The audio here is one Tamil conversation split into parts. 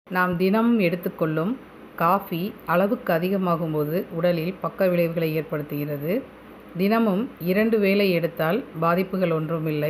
நாம் தினமும் எடுத்துக்கொள்ளும் காஃபி அளவுக்கு அதிகமாகும்போது உடலில் பக்க விளைவுகளை ஏற்படுத்துகிறது தினமும் இரண்டு வேளை எடுத்தால் பாதிப்புகள் ஒன்றுமில்லை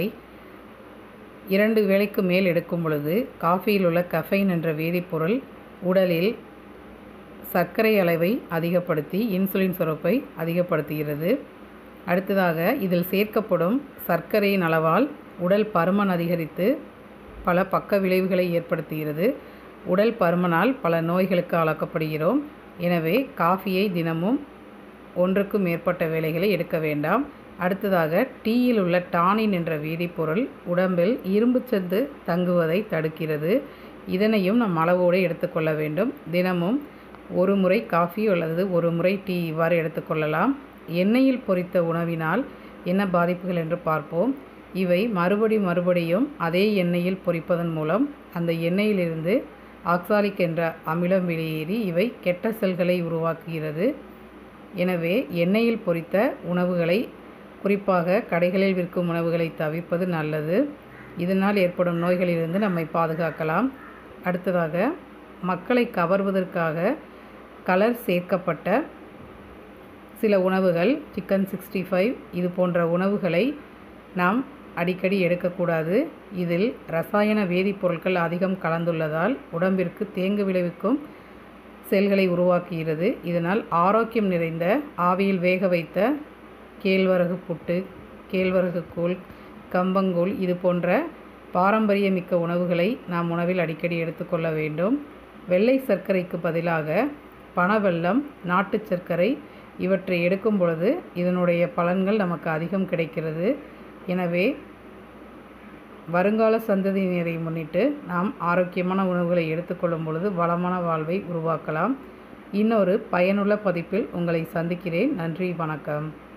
இரண்டு வேளைக்கு மேல் எடுக்கும் பொழுது காஃபியில் உள்ள கஃபைன் என்ற வேதிப்பொருள் உடலில் சர்க்கரை அளவை அதிகப்படுத்தி இன்சுலின் சுரப்பை அதிகப்படுத்துகிறது அடுத்ததாக இதில் சேர்க்கப்படும் சர்க்கரையின் அளவால் உடல் பருமன் அதிகரித்து பல பக்க விளைவுகளை ஏற்படுத்துகிறது உடல் பருமனால் பல நோய்களுக்கு ஆளாக்கப்படுகிறோம் எனவே காஃபியை தினமும் ஒன்றுக்கும் மேற்பட்ட வேளைகளை எடுக்க வேண்டாம் அடுத்ததாக டீயில் உள்ள டானின் என்ற வேதிப்பொருள் உடம்பில் இரும்புச்சத்து தங்குவதை தடுக்கிறது இதனையும் நம் அளவோடு எடுத்துக்கொள்ள வேண்டும் தினமும் ஒரு முறை காஃபி அல்லது ஒரு முறை டீ இவ்வாறு எடுத்துக்கொள்ளலாம் எண்ணெயில் பொரித்த உணவினால் என்ன பாதிப்புகள் என்று பார்ப்போம் இவை மறுபடி மறுபடியும் அதே எண்ணெயில் பொரிப்பதன் மூலம் அந்த எண்ணெயிலிருந்து ஆக்சாலிக் என்ற அமிலம் வெளியேறி இவை கெட்ட செல்களை உருவாக்குகிறது எனவே எண்ணெயில் பொரித்த உணவுகளை குறிப்பாக கடைகளில் விற்கும் உணவுகளை தவிர்ப்பது நல்லது இதனால் ஏற்படும் நோய்களிலிருந்து நம்மை பாதுகாக்கலாம் அடுத்ததாக மக்களை கவர்வதற்காக கலர் சேர்க்கப்பட்ட சில உணவுகள் சிக்கன் சிக்ஸ்டி ஃபைவ் இது போன்ற உணவுகளை நாம் அடிக்கடி எடுக்கக்கூடாது இதில் ரசாயன வேதிப்பொருட்கள் அதிகம் கலந்துள்ளதால் உடம்பிற்கு தேங்கு விளைவிக்கும் செல்களை உருவாக்குகிறது இதனால் ஆரோக்கியம் நிறைந்த ஆவியில் வேக வைத்த கேழ்வரகு புட்டு கேழ்வரகு கூழ் கம்பங்கூழ் இது போன்ற பாரம்பரியமிக்க உணவுகளை நாம் உணவில் அடிக்கடி எடுத்துக்கொள்ள வேண்டும் வெள்ளை சர்க்கரைக்கு பதிலாக பனவெல்லம் நாட்டு சர்க்கரை இவற்றை எடுக்கும் பொழுது இதனுடைய பலன்கள் நமக்கு அதிகம் கிடைக்கிறது எனவே வருங்கால சந்ததியினரை முன்னிட்டு நாம் ஆரோக்கியமான உணவுகளை எடுத்துக்கொள்ளும் பொழுது வளமான வாழ்வை உருவாக்கலாம் இன்னொரு பயனுள்ள பதிப்பில் உங்களை சந்திக்கிறேன் நன்றி வணக்கம்